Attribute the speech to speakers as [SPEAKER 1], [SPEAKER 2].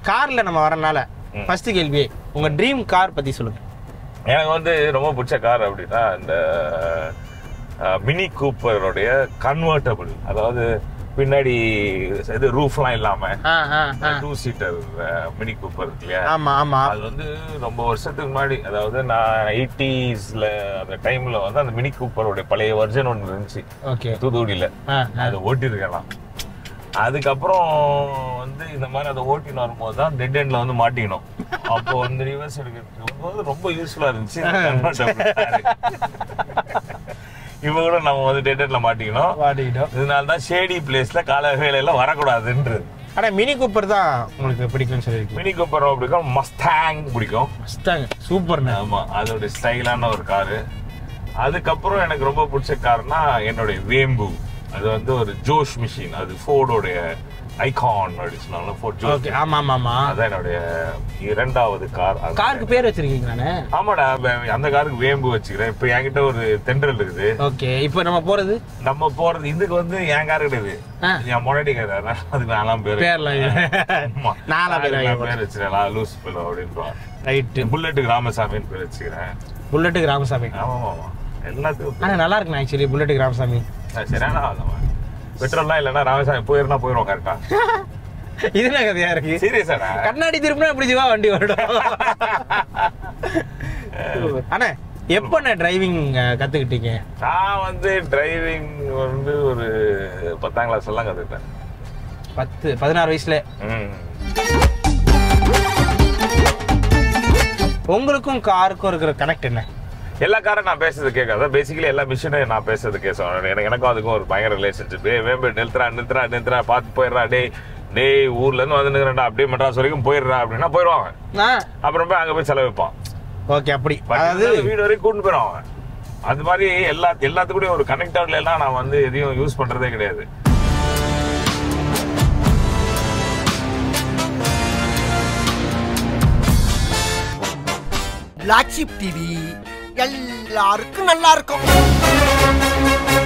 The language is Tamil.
[SPEAKER 1] கார்ல நம்ம வரனால ஃபர்ஸ்ட் கேள்வி உங்க ட்ரீம் கார் பத்தி சொல்லுங்க
[SPEAKER 2] எனக்கு வந்து ரொம்ப பிடிச்ச கார் அப்படின்னா இந்த மினி கூப்பருடைய கன்வெர்ட்டபிள் அதாவது பின்னாடி இது ரூஃப்லாம் இல்லாம
[SPEAKER 1] ஆ, ஆ, ஆ.
[SPEAKER 2] டூ சீட்டர் மினி கூப்பர் இருக்கு இல்லையா
[SPEAKER 1] ஆமா ஆமா
[SPEAKER 2] அது வந்து ரொம்ப வருஷத்துக்கு முன்னாடி அதாவது நான் எயிட்டிஸ்ல அந்த டைம்ல வந்து அந்த மினி கூப்பரோட பழைய வெர்ஷன் ஒன்று இருந்துச்சு
[SPEAKER 1] ஓகே
[SPEAKER 2] தூத்துக்குடியில
[SPEAKER 1] ஆ,
[SPEAKER 2] அதை ஓட்டிருக்கலாம் அதுக்கப்புறம் வந்து இந்த மாதிரி அதை ஓட்டின்னு வரும்போது தான் டெட் எண்ட்ல வந்து மாட்டிக்கணும் அப்போ வந்து ரிவர்ஸ் எடுக்கிறது போது ரொம்ப யூஸ்ஃபுல்லா இருந்துச்சு இப்போ கூட நம்ம வந்து டெட் எண்ட்ல மாட்டிக்கணும்
[SPEAKER 1] வாடிக்கிட்டோம்
[SPEAKER 2] இதனால தான் ஷேடி பிளேஸ்ல கால வேலையில வரக்கூடாதுன்றது
[SPEAKER 1] ஆனா மினி கூப்பர் தான் உங்களுக்கு பிடிக்கும்னு சொல்லியிருக்கீங்க
[SPEAKER 2] மினி கூப்பர் பிடிக்கும் மஸ்டாங் பிடிக்கும்
[SPEAKER 1] மஸ்டாங் சூப்பர்ண்ணே
[SPEAKER 2] ஆமா அதோட ஸ்டைலான ஒரு காரு அதுக்கப்புறம் எனக்கு ரொம்ப பிடிச்ச கார்னா என்னுடைய வேம்பு அது வந்து ஒரு ஜோஷ் மிஷின் அது ஃபோர்டோடைய ஐகான் அப்படின்னு சொன்னாங்க ஃபோர்ட் ஜோஷ்
[SPEAKER 1] ஓகே ஆமா ஆமா ஆமா
[SPEAKER 2] அதான் என்னுடைய இரண்டாவது கார் அது-
[SPEAKER 1] காருக்கு பேர் வச்சிருக்கீங்களாண்ணே
[SPEAKER 2] ஆமாடா வே- அந்த காருக்கு வேம்பு வச்சுக்கிறேன் இப்போ என்கிட்ட ஒரு தென்றல் இருக்குது
[SPEAKER 1] ஓகே இப்போ நம்ம போறது
[SPEAKER 2] நம்ம போறது இதுக்கு வந்து என் கார் கிடையாது
[SPEAKER 1] ஆ.
[SPEAKER 2] என் முன்னாடி கார் அதனால அதுக்கு நாலாம் பேர்
[SPEAKER 1] பேர்லாம் இல்ல.
[SPEAKER 2] ஆமா.
[SPEAKER 1] நாலா பேர்
[SPEAKER 2] நாலு
[SPEAKER 1] வாங்கி
[SPEAKER 2] பேர் வச்சுக்கிறேன் லூஸ் பிள்ளை அப்படின்றான்
[SPEAKER 1] ரைட்டு
[SPEAKER 2] புல்லட்டுக்கு ராமசாமின்னு பேர் வச்சுக்கிறேன்
[SPEAKER 1] புல்லட்டு ராமசாமி
[SPEAKER 2] ஆமா ஆமா எல்லாத்துக்கும்
[SPEAKER 1] ஆனா நல்லா இருக்குண்ணா ஆக்சுவலி புல்லட்டு ராமசாமி
[SPEAKER 2] அது சரியான ஆள் அவன். பெட்ரோல்லாம் இல்லைன்னா ராமசாமி போயிருந்தா போயிடும் கரெக்டா
[SPEAKER 1] இது என்ன கதையா இருக்கு
[SPEAKER 2] சீரியஸாடா
[SPEAKER 1] கண்ணாடி திரும்பினா இப்படி ஜீவா வண்டி ஓடும் அண்ணா எப்போ நான் டிரைவிங் கத்துக்கிட்டீங்க
[SPEAKER 2] நான் வந்து டிரைவிங் வந்து ஒரு பத்தாம் கிளாஸ் எல்லாம் கத்துக்கிட்டேன்
[SPEAKER 1] பத்து பதினாறு வயசுல
[SPEAKER 2] ம்.
[SPEAKER 1] உங்களுக்கும் காருக்கும் இருக்கிற கனெக்ட் என்ன
[SPEAKER 2] எல்லா காரும் நான் பேசுறது கேட்காது பேசிக்கலி எல்லா மிஷினும் நான் பேசுறது கேட்கும் எனக்கு எனக்கும் அதுக்கும் ஒரு பயங்கர ரிலேஷன்ஷிப் டே வேம்பு நிறுத்துறா நிறுத்துறா நிறுத்துறா பார்த்து போயிடுறா டேய் டேய் ஊர்ல இருந்து வந்து நிற்கிறேன்டா அப்படியே மெட்ராஸ் வரைக்கும் போயிடுறா அப்படின்னா போயிடுவாங்க அப்புறம் போய் அங்க போய் செலவு வைப்பான்
[SPEAKER 1] ஓகே அப்படி
[SPEAKER 2] But
[SPEAKER 1] அதாவது
[SPEAKER 2] இருந்தாலும் வீடு வரைக்கும் கூட்டு போயிடும் அவன் அது மாதிரி எல்லா எல்லாத்துக்கூடயும் ஒரு கனெக்டர்ல எல்லாம் நான் வந்து எதையும் யூஸ் பண்றதே கிடையாது
[SPEAKER 3] பிளாக் ஷிப் டிவி எல்லாருக்கும் நல்லா இருக்கும்